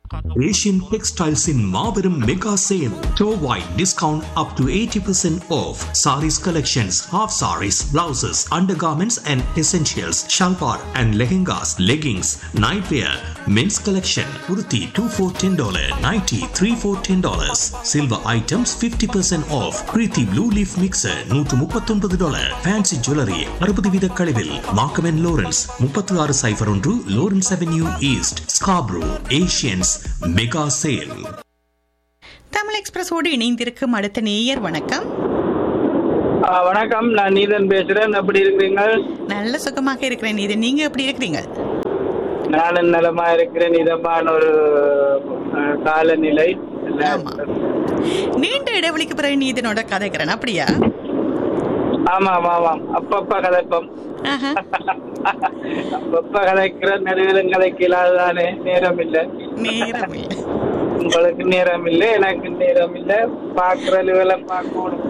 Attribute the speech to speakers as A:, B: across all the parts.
A: Asian Textiles in Marverum Mega Sale. Tour wide discount up to 80% off. Saris collections, half saris, blouses, undergarments and essentials, shalwar and lehengas, leggings, nightwear, men's collection, kurti 2 for $10, nighty 3 for $10. Silver items 50% off. Preeti Blue Leaf Mixer 139 dollar. Fancy Jewelry 60 வீத கழிவில். Markham and Lawrence 36 சைபர் ஒன்று Lawrence Avenue East, Scarborough, Asians Mega Sale.
B: Tamil எக்ஸ்பிரஸோடு இணைந்திருக்கும் அடுத்த நேயர் வணக்கம்
C: ஆ, வணக்கம் நான் நீதன் பேசுறேன் எப்படி இருக்கிறீங்க
B: நல்ல சுகமாக இருக்கிறேன் இது நீங்க எப்படி இருக்கிறீங்க
C: நானும் நலமா இருக்கிறேன் இதமான ஒரு ஆ, காலநிலை
B: ஆமா. நீண்ட இடைவெளிக்கு பிறகு நீதனோட கதைக்கிறேன் அப்படியா
C: ஆமாம் ஆமாம் அப்பப்ப கதைப்போம்
B: ஆஹா.
C: அப்பப்ப கதைக்கிற நடுவிலும் கதைக்கலாதானே நேரம் இல்லை
B: நேரம் இல்லை.
C: உங்களுக்கு நேரம் இல்லை எனக்கு நேரம் இல்லை பார்க்குற லெவலம் பார்க்கணும்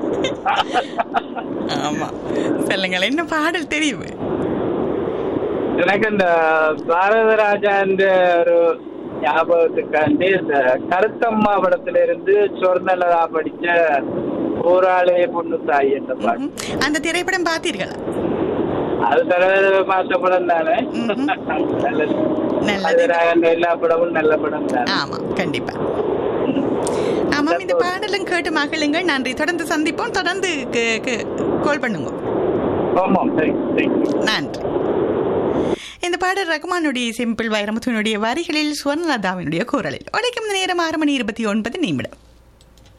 B: ஆமா சொல்லுங்கள் என்ன பாடல் தெரியும்
C: எனக்கு இந்த பாரதராஜா என்ற ஒரு ஞாபகத்துக்காண்டி இந்த கருத்தம்மா படத்துல இருந்து சொர்ணலதா படிச்ச ஊராளே பொண்ணு தாய் என்ற பாட்டு
B: ம்ஹும். அந்த திரைப்படம் பார்த்தீர்களா
C: அது தலைவர் மாச படம் தானே
B: ம்ஹும்.
C: நல்லது
B: நல்லது
C: பாரதராஜன் எல்லா படமும் நல்ல படம் தானே
B: ஆமா கண்டிப்பா ஆமாம் இந்த பாடலும் கேட்டு மகிழுங்கள் நன்றி தொடர்ந்து சந்திப்போம் தொடர்ந்து கால் பண்ணுங்க
C: ஆமாம் தேங்க்ஸ் தேங்க்ஸ்
B: நன்றி இந்த பாடல் ரகுமானுடைய சிம்பிள் வைரமுத்துவனுடைய வரிகளில் சுவர்ணலதாவினுடைய குரலில் உடைக்கும் நேரம் ஆறு மணி இருபத்தி ஒன்பது நிமிடம்